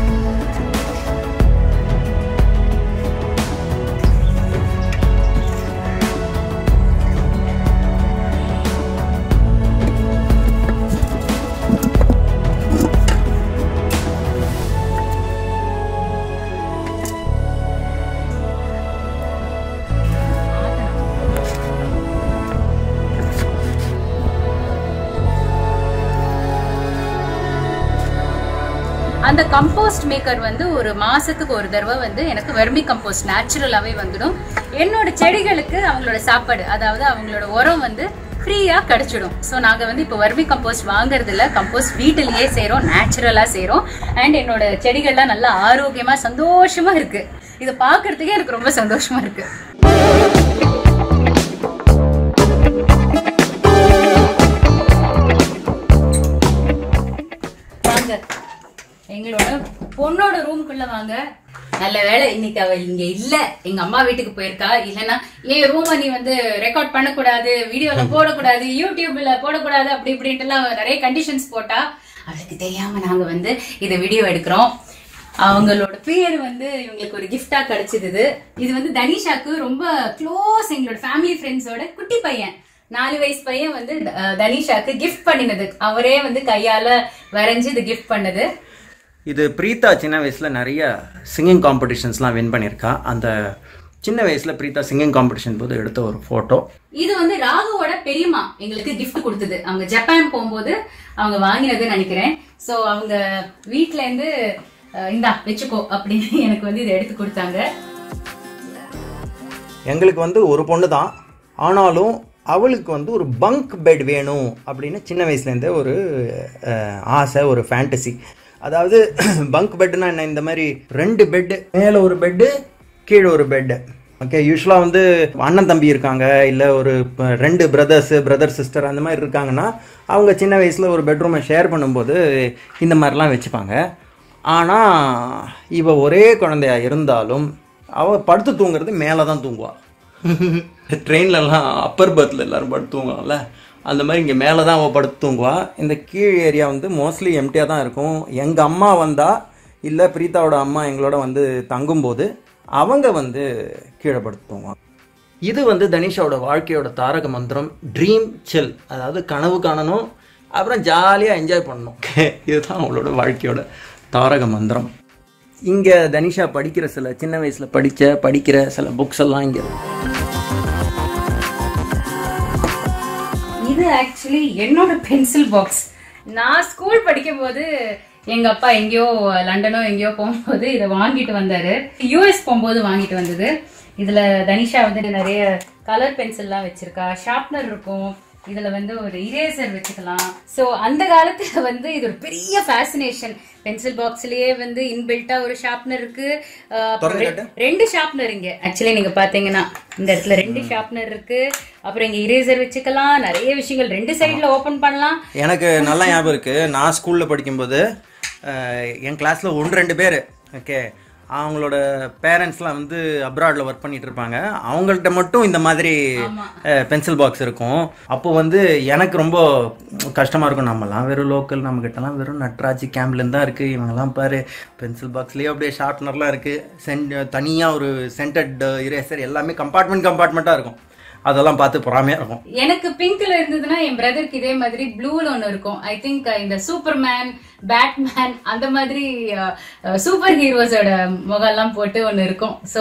அந்த கம்போஸ்ட் மேக்கர் வந்து ஒரு மாசத்துக்கு ஒரு தடவை வந்து எனக்கு வெர்மி கம்போஸ்ட் நேச்சுரலாவே வந்துடும் என்னோட செடிகளுக்கு அவங்களோட சாப்பாடு அதாவது அவங்களோட உரம் வந்து ஃப்ரீயா கிடைச்சிடும் ஸோ நாங்க வந்து இப்போ வர்மி கம்போஸ்ட் வாங்குறது இல்ல கம்போஸ்ட் வீட்டிலேயே செய்றோம் நேச்சுரலா செய்றோம் அண்ட் என்னோட செடிகள்லாம் நல்லா ஆரோக்கியமா சந்தோஷமா இருக்கு இதை பார்க்கறதுக்கே எனக்கு ரொம்ப சந்தோஷமா இருக்கு எங்களோட பொண்ணோட ரூம்குள்ள வாங்க நல்ல வேளை இன்னைக்கு அவ இங்க இல்ல எங்க அம்மா வீட்டுக்கு போயிருக்கா இல்லனா ஏன் ரூம நீ வந்து ரெக்கார்ட் பண்ணக்கூடாது வீடியோல போடக்கூடாது யூடியூப்ல போடக்கூடாது அப்படி இப்படின்ட்டு எல்லாம் நிறைய கண்டிஷன்ஸ் போட்டா அவளுக்கு தெரியாம நாங்க வந்து இதை வீடியோ எடுக்கிறோம் அவங்களோட பேர் வந்து இவங்களுக்கு ஒரு கிஃப்டா கிடைச்சது இது. இது வந்து தனிஷாக்கு ரொம்ப க்ளோஸ் எங்களோட ஃபேமிலி ஃப்ரெண்ட்ஸோட குட்டி பையன் நாலு வயசு பையன் வந்து அஹ், தனிஷாக்கு கிஃப்ட் பண்ணினது அவரே வந்து கையால வரைஞ்சு இது கிஃப்ட் பண்ணது இது பிரீதா சின்ன வயசில் நிறைய சிங்கிங் காம்படிஷன்ஸ்லாம் வின் பண்ணியிருக்கா அந்த சின்ன வயசில் பிரீதா சிங்கிங் காம்படிஷன் போது எடுத்த ஒரு ஃபோட்டோ இது வந்து ராகுவோட பெரியம்மா எங்களுக்கு gift கொடுத்தது அவங்க ஜப்பான் போகும்போது அவங்க வாங்கினதுன்னு நினைக்கிறேன் சோ அவங்க வீட்ல இருந்து அஹ், இந்தா வச்சுக்கோ அப்படின்னு எனக்கு வந்து இதை எடுத்து கொடுத்தாங்க எங்களுக்கு வந்து ஒரு பொண்ணு தான் ஆனாலும் அவளுக்கு வந்து ஒரு பங்க் பெட் வேணும் அப்படின்னு சின்ன வயசுலேருந்தே ஒரு அஹ், ஆசை ஒரு ஃபேண்டசி அதாவது பங்க் பெட்னா என்ன இந்த மாதிரி ரெண்டு பெட்டு மேலே ஒரு பெட்டு கீழே ஒரு பெட்டு ஓகே யூஸ்வலாக வந்து அண்ணன் தம்பி இருக்காங்க இல்லை ஒரு ப- ரெண்டு பிரதர்ஸ் பிரதர் சிஸ்டர் அந்த மாதிரி இருக்காங்கன்னா அவங்க சின்ன வயசில் ஒரு பெட்ரூமை ஷேர் பண்ணும்போது இந்த மாதிரிலாம் வச்சுப்பாங்க ஆனால் இவ ஒரே குழந்தையா இருந்தாலும் அவள் படுத்து தூங்குறது மேலே தான் தூங்குவா ட்ரெயின்லலாம் அப்பர் பர்த்தில் எல்லாரும் படுத்து தூங்குவாங்கல்ல அந்த மாதிரி இங்கே மேலே தான் அவள் படுத்து தூங்குவா இந்த கீழ் ஏரியா வந்து மோஸ்ட்லி எம்டியாக தான் இருக்கும் எங்கள் அம்மா வந்தா இல்லை பிரீதாவோட அம்மா எங்களோட வந்து தங்கும்போது அவங்க வந்து கீழே படுத்து தூங்குவாங்க இது வந்து தனிஷாவோட வாழ்க்கையோட தாரக மந்திரம் ட்ரீம் சில் அதாவது கனவு காணணும் அப்புறம் ஜாலியாக என்ஜாய் பண்ணணும் இதுதான் அவளோட வாழ்க்கையோட தாரக மந்திரம் இங்கே தனிஷா படிக்கிற சில சின்ன வயசில் படித்த படிக்கிற சில புக்ஸ் எல்லாம் இங்கே இருக்கு இது ஆக்சுவலி என்னோட பென்சில் பாக்ஸ் நான் ஸ்கூல் படிக்கும் போது எங்க அப்பா எங்கேயோ லண்டனோ எங்கேயோ போகும்போது இதை வாங்கிட்டு வந்தாரு யூஎஸ் போகும்போது வாங்கிட்டு வந்தது இதுல தனிஷா வந்து நிறைய கலர் பென்சில்லாம் வச்சிருக்கா ஷார்ப்னர் இருக்கும் இதுல வந்து ஒரு இரேசர் வச்சுக்கலாம் சோ அந்த காலத்துல வந்து இது ஒரு பெரிய ஃபேசினேஷன் பென்சில் பாக்ஸ்லயே வந்து இன்பில்ட்டா ஒரு ஷார்ப்னர் இருக்கு அஹ் அப்புறம் ரெ- ரெண்டு ஷார்ப்னர் இங்க ஆக்சுவலி நீங்க பாத்தீங்கன்னா இந்த இடத்துல ரெண்டு ஷார்ப்னர் இருக்கு அப்புறம் இங்க இரேசர் வச்சுக்கலாம் நிறைய விஷயங்கள் ரெண்டு சைடுல ஓபன் பண்ணலாம் எனக்கு நல்லா ஞாபகம் இருக்குது நான் ஸ்கூலில் படிக்கும்போது அஹ், என் கிளாஸில் ஒன்று ரெண்டு பேர் ஓகே அவங்களோட பேரண்ட்ஸ்லாம் வந்து அப்ராடில் ஒர்க் பண்ணிட்டு இருப்பாங்க அவங்கள்ட்ட மட்டும் இந்த மாதிரி பென்சில் பாக்ஸ் இருக்கும் அப்போ வந்து எனக்கு ரொம்ப கஷ்டமாக இருக்கும் நம்மலாம் வெறும் லோக்கல் நம்மக்கிட்டலாம் வெறும் நட்ராஜ் கேம்ப்லேருந்து தான் இருக்குது இவங்கெல்லாம் பாரு பென்சில் பாக்ஸ்லேயே அப்படியே ஷார்ப்னர்லாம் இருக்குது சென்ட் தனியாக ஒரு சென்டட் இரேசர் எல்லாமே கம்பார்ட்மெண்ட் கம்பார்ட்மெண்ட்டாக இருக்கும் அதெல்லாம் பார்த்து பொறாமையாக இருக்கும் எனக்கு பிங்க்ல இருந்ததுன்னா என் பிரதருக்கு இதே மாதிரி ப்ளூல ஒன்னு இருக்கும் ஐ திங்க் இந்த சூப்பர்மேன் பேட்மேன் அந்த மாதிரி சூப்பர் ஹீரோஸோட முகம்லாம் போட்டு ஒன்னு இருக்கும் ஸோ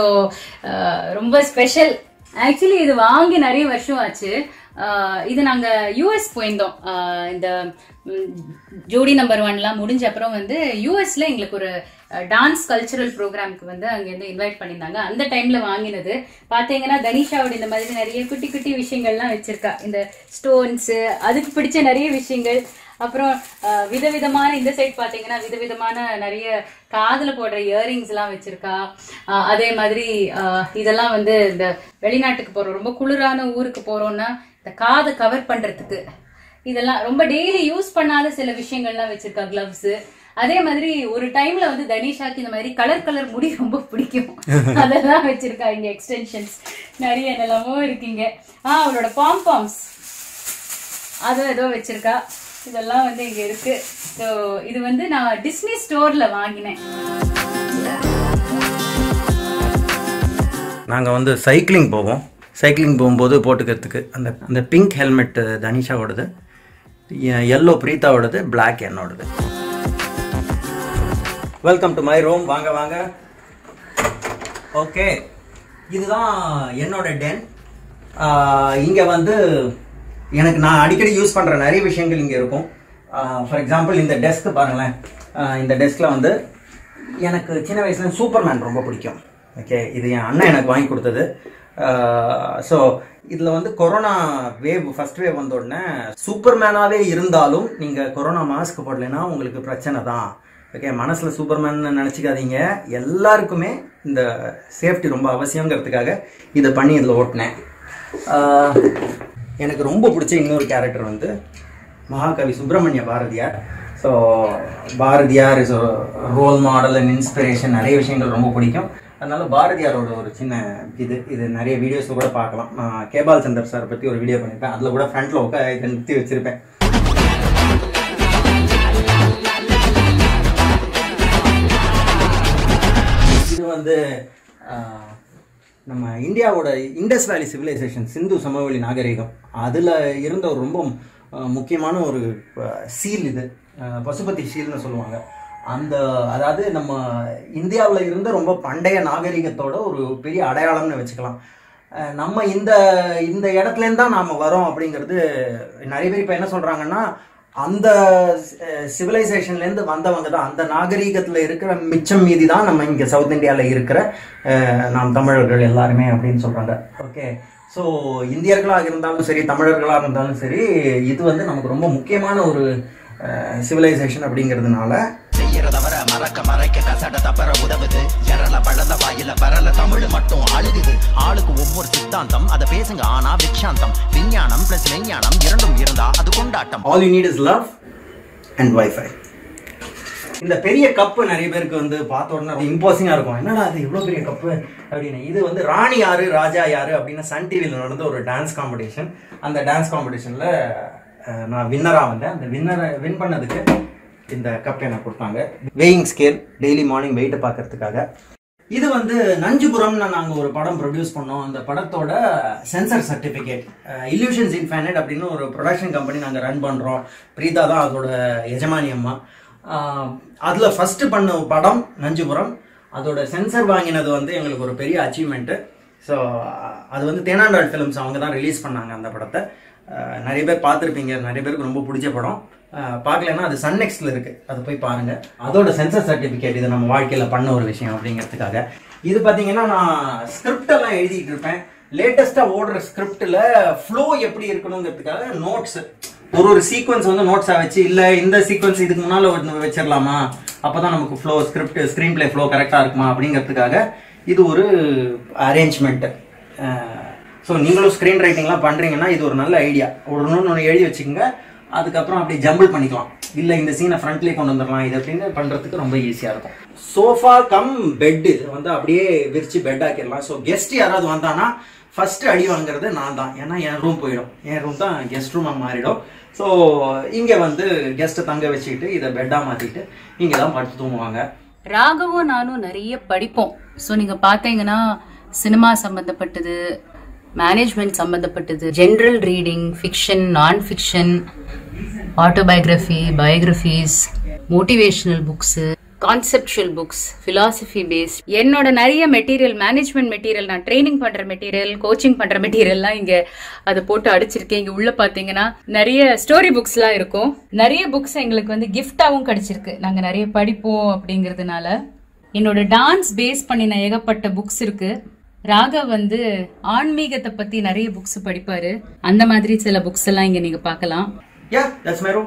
ரொம்ப ஸ்பெஷல் ஆக்சுவலி இது வாங்கி நிறைய வருஷம் ஆச்சு அஹ், இது நாங்க யூஎஸ் போயிருந்தோம் அஹ், இந்த ம், ஜோடி நம்பர் ஒன்லாம் முடிஞ்ச அப்புறம் வந்து யூஎஸ்ல எங்களுக்கு ஒரு டான்ஸ் கல்ச்சுரல் ப்ரோக்ராம்க்கு வந்து அங்கேருந்து இன்வைட் பண்ணியிருந்தாங்க அந்த டைம்ல வாங்கினது பாத்தீங்கன்னா தனிஷாவோட இந்த மாதிரி நிறைய குட்டி குட்டி விஷயங்கள்லாம் வச்சிருக்கா இந்த ஸ்டோன்ஸ் அதுக்கு பிடிச்ச நிறைய விஷயங்கள் அப்புறம் அஹ், விதவிதமான இந்த சைட் பாத்தீங்கன்னா விதவிதமான நிறைய காதுல போடுற இயரிங்ஸ் எல்லாம் வச்சிருக்கா அஹ், அதே மாதிரி அஹ், இதெல்லாம் வந்து இந்த வெளிநாட்டுக்கு போறோம் ரொம்ப குளிரான ஊருக்கு போறோம்னா இந்த காதை கவர் பண்றதுக்கு இதெல்லாம் ரொம்ப டெய்லி யூஸ் பண்ணாத சில விஷயங்கள்லாம் வச்சிருக்கா கிளவ்ஸ் அதே மாதிரி ஒரு டைம்ல வந்து தனிஷாக்கு இந்த மாதிரி கலர் கலர் முடி ரொம்ப பிடிக்கும் அதெல்லாம் வச்சிருக்கா இங்க எக்ஸ்டென்ஷன்ஸ் நிறைய என்னெல்லாமோ இருக்கீங்க ஆ அவளோட பாம் பாம்ஸ் அதுவும் ஏதோ வச்சிருக்கா இதெல்லாம் வந்து இங்க இருக்கு ஸோ இது வந்து நான் டிஸ்னி ஸ்டோர்ல வாங்கினேன் நாங்கள் வந்து சைக்கிளிங் போவோம் சைக்கிளிங் போகும்போது போட்டுக்கிறதுக்கு அந்த அந்த பிங்க் ஹெல்மெட் தனிஷாவோடது எல்லோ பிரீத்தாவோடது Black என்னோடது வெல்கம் டு மை ரூம் வாங்க வாங்க ஓகே இதுதான் என்னோட டென் இங்கே வந்து எனக்கு நான் அடிக்கடி யூஸ் பண்ணுற நிறைய விஷயங்கள் இங்கே இருக்கும் ஃபார் எக்ஸாம்பிள் இந்த டெஸ்க் பாருங்களேன் ஆஹ் இந்த டெஸ்கில் வந்து எனக்கு சின்ன வயசுல சூப்பர்மேன் ரொம்ப பிடிக்கும் ஓகே இது என் அண்ணன் எனக்கு வாங்கி கொடுத்தது ஸோ இதில் வந்து கொரோனா வேவ் ஃபர்ஸ்ட் வேவ் வந்த உடனே சூப்பர்மேனாகவே இருந்தாலும் நீங்கள் கொரோனா மாஸ்க் போடலைன்னா உங்களுக்கு பிரச்சனை தான் ஓகே மனசில் சூப்பர்மேன் நினச்சிக்காதீங்க எல்லாருக்குமே இந்த சேஃப்டி ரொம்ப அவசியங்கிறதுக்காக இதை பண்ணி இதில் ஓட்டினேன் ஆஹ் எனக்கு ரொம்ப பிடிச்ச இன்னொரு கேரக்டர் வந்து Mahakavi Subramania Bharathiyar so Bharathiyar is role model and inspiration நிறைய விஷயங்கள் ரொம்ப பிடிக்கும் அதனால பாரதியாரோட ஒரு சின்ன இது இது நிறைய வீடியோஸ் கூட பார்க்கலாம் நான் கேபால் சந்தர் சார் பற்றி ஒரு வீடியோ பண்ணியிருப்பேன் அதில் கூட ஃப்ரண்ட்டில் உட்கா இதை நிறுத்தி வச்சிருப்பேன் இது வந்து ஆஹ், நம்ம இந்தியாவோட இண்டஸ் வேலி சிவிலைசேஷன் சிந்து சமவெளி நாகரிகம் அதில் இருந்த ஒரு ரொம்ப ஆஹ், முக்கியமான ஒரு சீல் இது ஆஹ், பசுபதி சீல்னு சொல்லுவாங்க அந்த அதாவது நம்ம இந்தியாவில் இருந்த ரொம்ப பண்டைய நாகரிகத்தோட ஒரு பெரிய அடையாளம்னு வச்சுக்கலாம் அஹ் நம்ம இந்த இந்த இடத்துலேருந்து தான் நாம் வரோம் அப்படிங்கிறது நிறைய பேர் இப்போ என்ன சொல்கிறாங்கன்னா அந்த சிவிலைசேஷன்லேருந்து வந்தவங்க தான் அந்த நாகரீகத்தில் இருக்கிற மிச்சம் மீதி தான் நம்ம இங்கே சவுத் இந்தியாவில் இருக்கிற அஹ், நாம் தமிழர்கள் எல்லாருமே அப்படின்னு சொல்கிறாங்க ஓகே ஸோ இந்தியர்களாக இருந்தாலும் சரி தமிழர்களாக இருந்தாலும் சரி இது வந்து நமக்கு ரொம்ப முக்கியமான ஒரு சிவிலைசேஷன் அப்படிங்கிறதுனால செய்யற தவிர மறக்க மறைக்க கசட தப்பற உதவுது எரல பழத வாயில பரல தமிழ் மட்டும் அழுகுது ஆளுக்கு ஒவ்வொரு சித்தாந்தம் அதை பேசுங்க ஆனா விக்ஷாந்தம் விஞ்ஞானம் பிளஸ் விஞ்ஞானம் இரண்டும் இருந்தா அது கொண்டாட்டம் all you need is love and wifi இந்த பெரிய கப்பு நிறைய பேருக்கு வந்து பார்த்த உடனே இம்போசிங்காக இருக்கும் என்னடா அது இவ்வளோ பெரிய கப்பு அப்படின்னு இது வந்து ராணி யாரு ராஜா யாரு அப்படின்னு சன் டிவியில் நடந்த ஒரு டான்ஸ் காம்படிஷன் அந்த டான்ஸ் காம்படிஷனில் நான் வின்னராக வந்தேன் அந்த வின்னரை வின் பண்ணதுக்கு இந்த கப் எனக்கு கொடுத்தாங்க வெயிங் ஸ்கேல் டெய்லி மார்னிங் வெயிட்டை பார்க்கறதுக்காக இது வந்து நஞ்சுபுரம்னு நாங்கள் ஒரு படம் ப்ரொடியூஸ் பண்ணோம் அந்த படத்தோட சென்சர் சர்டிஃபிகேட் இல்யூஷன்ஸ் இன்ஃபைனட் அப்படின்னு ஒரு ப்ரொடக்ஷன் கம்பெனி நாங்கள் ரன் பண்ணுறோம் பிரீதா தான் அதோட எஜமானி அம்மா அதில் ஃபஸ்ட்டு பண்ண படம் நஞ்சுபுரம் அதோட சென்சர் வாங்கினது வந்து எங்களுக்கு ஒரு பெரிய அச்சீவ்மெண்ட்டு ஸோ அது வந்து தேனாண்டாள் ஃபிலிம்ஸ் அவங்க தான் ரிலீஸ் பண்ணாங்க அந்த படத்தை அஹ், நிறைய பேர் பார்த்துருப்பீங்க நிறைய பேருக்கு ரொம்ப பிடிச்ச படம் அஹ், பார்க்கலைன்னா அது சன் நெக்ஸ்ட்ல இருக்கு அது போய் பாருங்க அதோட சென்சர் சர்டிஃபிகேட் இது நம்ம வாழ்க்கையில பண்ண ஒரு விஷயம் அப்படிங்கிறதுக்காக இது பார்த்தீங்கன்னா நான் ஸ்கிரிப்ட் எல்லாம் எழுதிட்டு இருப்பேன் லேட்டஸ்டா ஓடுற ஸ்கிரிப்ட்ல ஃப்ளோ எப்படி இருக்கணுங்கிறதுக்காக நோட்ஸ் ஒரு ஒரு சீக்வன்ஸ் வந்து நோட்ஸா வச்சு இல்ல இந்த சீக்வன்ஸ் இதுக்கு முன்னால ஒண்ணு வச்சிடலாமா அப்பதான் நமக்கு flow script screenplay flow கரெக்டா இருக்குமா அப்படிங்கிறதுக்காக இது ஒரு அரேஞ்ச்மெண்ட் ஸோ நீங்களும் ஸ்க்ரீன் ரைட்டிங்லாம் பண்ணுறீங்கன்னா இது ஒரு நல்ல ஐடியா ஒரு ஒன்று ஒன்று எழுதி வச்சுக்கோங்க அதுக்கப்புறம் அப்படி ஜம்பிள் பண்ணிக்கலாம் இல்லை இந்த சீனை ஃப்ரண்ட்லேயே கொண்டு வந்துடலாம் இது அப்படின்னு பண்ணுறதுக்கு ரொம்ப ஈஸியாக இருக்கும் சோஃபா கம் பெட் இது வந்து அப்படியே விரிச்சு பெட் ஆக்கிடலாம் ஸோ கெஸ்ட் யாராவது வந்தானா ஃபர்ஸ்ட் அடி வாங்குறது நான் தான் ஏன்னா என் ரூம் போயிடும் என் ரூம் தான் கெஸ்ட் ரூமாக மாறிடும் ஸோ இங்கே வந்து கெஸ்ட்டை தங்க வச்சுக்கிட்டு இதை பெட்டாக மாற்றிட்டு இங்கே தான் படுத்து தூங்குவாங்க ராகவும் நானும் நிறைய படிப்போம் ஸோ நீங்க பார்த்தீங்கன்னா சினிமா சம்பந்தப்பட்டது மேனேஜ்மெண்ட் சம்பந்தப்பட்டது general reading fiction non fiction autobiography biographies motivational books conceptual books philosophy based என்னோட நிறைய மெட்டீரியல் மேனேஜ்மெண்ட் மெட்டீரியல் நான் ட்ரைனிங் பண்ற மெட்டீரியல் கோச்சிங் பண்ற மெட்டீரியல்லாம் இங்க அதை போட்டு அடிச்சிருக்கேன் இங்க உள்ள பாத்தீங்கன்னா நிறைய ஸ்டோரி புக்ஸ்லாம் இருக்கும் நிறைய புக்ஸ் எங்களுக்கு வந்து கிஃப்டாவும் கிடைச்சிருக்கு நாங்க நிறைய படிப்போம் அப்படிங்கறதுனால என்னோட டான்ஸ் பேஸ் பண்ணின ஏகப்பட்ட புக்ஸ் இருக்கு ராகவ் வந்து ஆன்மீகத்தை பத்தி நிறைய புக்ஸ் படிப்பாரு அந்த மாதிரி சில புக்ஸ் எல்லாம் இங்க நீங்க பார்க்கலாம் yeah that's my room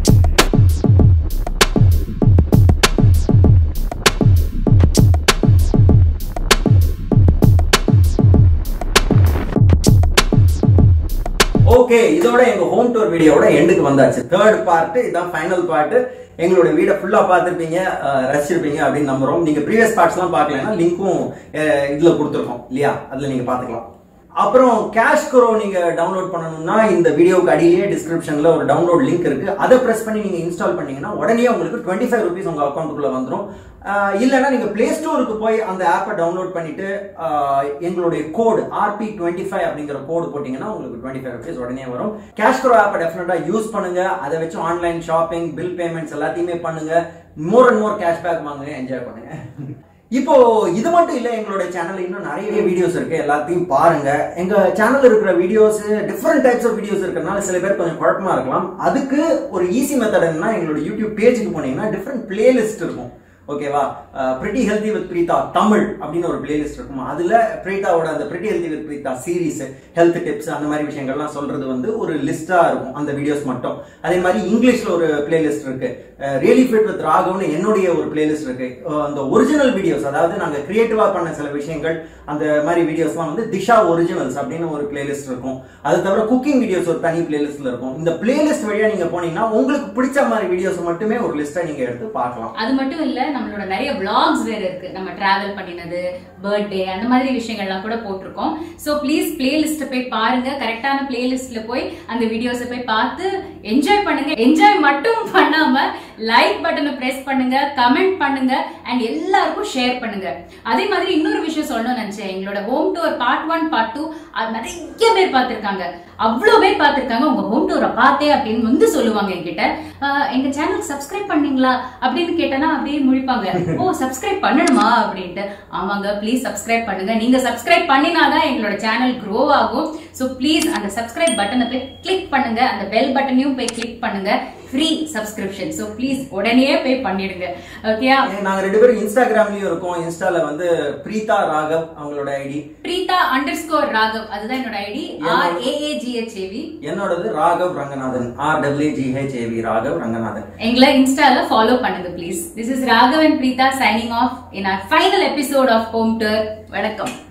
okay இதோட எங்க ஹோம் டூர் வீடியோட எண்டுக்கு வந்தாச்சு தேர்ட் பார்ட் இதான் ஃபைனல் பார்ட் எங்களோட வீடை ஃபுல்லா பார்த்துருப்பீங்க அஹ், ரசிச்சிருப்பீங்க அப்படின்னு நம்புறோம் நீங்க ப்ரீவியஸ் பார்ட்ஸ்லாம் பார்க்கலன்னா லிங்க்கும் இதுல கொடுத்துருக்கோம் இல்லையா அதுல நீங்க பார்த்துக்கலாம் அப்புறம் கேஷ் குரோ நீங்க டவுன்லோட் பண்ணணும்னா இந்த வீடியோக்கு அடியிலேயே டிஸ்கிரிப்ஷன்ல ஒரு டவுன்லோட் லிங்க் இருக்கு அதை பிரஸ் பண்ணி நீங்க இன்ஸ்டால் பண்ணீங்கன்னா உடனே உங்களுக்கு டுவெண்ட்டி ஃபைவ் ருபீஸ் உங்க அக்கௌண்ட்டுக்குள்ள வந்துடும் ஆஹ் இல்லைன்னா நீங்க பிளே ஸ்டோருக்கு போய் அந்த ஆப்பை டவுன்லோட் பண்ணிட்டு ஆஹ் எங்களுடைய கோடு ஆர்பி டுவெண்ட்டி ஃபைவ் அப்படிங்கிற கோடு போட்டீங்கன்னா உங்களுக்கு டுவெண்ட்டி ஃபைவ் ருபீஸ் உடனே வரும் கேஷ் குரோ ஆப்பை டெஃபினட்டா யூஸ் பண்ணுங்க அதை வச்சு ஆன்லைன் ஷாப்பிங் பில் பேமெண்ட்ஸ் எல்லாத்தையுமே பண்ணுங்க மோர் அண்ட் மோர் கேஷ்பேக் வாங்குங்க என்ஜாய் பண்ணுங்க இப்போ இது மட்டும் இல்ல எங்களோட சேனல்ல இன்னும் நிறைய வீடியோஸ் இருக்கு எல்லாத்தையும் பாருங்க எங்க சேனல்ல இருக்கிற videos different types of videos இருக்கறனால சில பேர் கொஞ்சம் குழப்பமா இருக்கலாம் அதுக்கு ஒரு ஈஸி மெத்தட் என்னன்னா எங்களோட யூடியூப் பேஜுக்கு போனீங்கன்னா டிஃப்ரெண்ட் பிளேலிஸ்ட் இருக்கும் ஓகேவா pretty healthy with Preetha Tamil அப்படின்னு ஒரு பிளேலிஸ்ட் இருக்கும் அதுல பிரீதாவோட அந்த pretty healthy with Preetha series health tips அந்த மாதிரி விஷயங்கள்லாம் சொல்றது வந்து ஒரு லிஸ்டா இருக்கும் அந்த வீடியோஸ் மட்டும் அதே மாதிரி இங்கிலீஷ்ல ஒரு பிளேலிஸ்ட் இருக்கு ரியலி ஃபிட் வித் ராகவ்னு என்னுடைய ஒரு பிளேலிஸ்ட் இருக்கு அஹ் அந்த ஒரிஜினல் வீடியோஸ் அதாவது நாங்க கிரியேட்டிவா பண்ண சில விஷயங்கள் அந்த மாதிரி வீடியோஸ்லாம் வந்து திஷா ஒரிஜினல்ஸ் அப்படின்னு ஒரு பிளேலிஸ்ட் இருக்கும் அது தவிர குக்கிங் வீடியோஸ் ஒரு தனி பிளேலிஸ்ட்ல இருக்கும் இந்த பிளேலிஸ்ட் வழியா நீங்க போனீங்கன்னா உங்களுக்கு பிடிச்ச மாதிரி வீடியோஸ் மட்டுமே ஒரு லிஸ்ட்டை நீங்க எடுத்து பார்க்கலாம் அது மட்டும் இல்ல நம்மளோட நிறைய vlogs வேற இருக்கு நம்ம டிராவல் பண்ணினது பர்த்டே அந்த மாதிரி விஷயங்கள்லாம் கூட போட்டிருக்கோம் சோ ப்ளீஸ் பிளேலிஸ்ட் போய் பாருங்க கரெக்டான பிளேலிஸ்ட்ல போய் அந்த வீடியோஸை போய் பார்த்து என்ஜாய் பண்ணுங்க என்ஜாய் மட்டும் பண்ணாம லைக் பட்டனை பிரஸ் பண்ணுங்க கமெண்ட் பண்ணுங்க அண்ட் எல்லாருக்கும் ஷேர் பண்ணுங்க அதே மாதிரி இன்னொரு விஷயம் சொல்லணும்னு நினைச்சேன் எங்களோட home tour part one part two நிறைய பேர் பார்த்திருக்காங்க அவ்வளோ பேர் பார்த்திருக்காங்க உங்க ஹோம் டூரை பார்த்தே அப்படின்னு வந்து சொல்லுவாங்க என்கிட்ட "ஆஹ், எங்க சேனல் சப்ஸ்கிரைப் பண்ணீங்களா அப்படின்னு கேட்டனா அப்படியே முழிப்பாங்க ஓ சப்ஸ்கிரைப் பண்ணணுமா அப்படின்ட்டு ஆமாங்க ப்ளீஸ் சப்ஸ்கிரைப் பண்ணுங்க நீங்க சப்ஸ்கிரைப் பண்ணினாதான் எங்களோட சேனல் க்ரோ ஆகும் ஸோ ப்ளீஸ் அந்த சப்ஸ்கிரைப் பட்டனை போய் கிளிக் பண்ணுங்க அந்த பெல் பட்டனையும் போய் கிளிக் பண்ணுங்க ஃப்ரீ சப்ஸ்கிரிப்ஷன் ஸோ ப்ளீஸ் உடனே போய் பண்ணிடுங்க ஓகேயா நாங்க ரெண்டு பேரும் இன்ஸ்டாகிராம்லயும் இருக்கோம் இன்ஸ்டால வந்து பிரீதா ராகவ் அவங்களோட ID Preetha underscore Raghav அதுதான் என்னோட ஐடி ஆர் ஏஏஜிஹெச்ஏவி என்னோடது Raghav Ranganathan R W GHAV Raghav Ranganathan எங்களை இன்ஸ்டால ஃபாலோ பண்ணுங்க please this is Raghav and Preetha signing off in our final episode of home tour வணக்கம்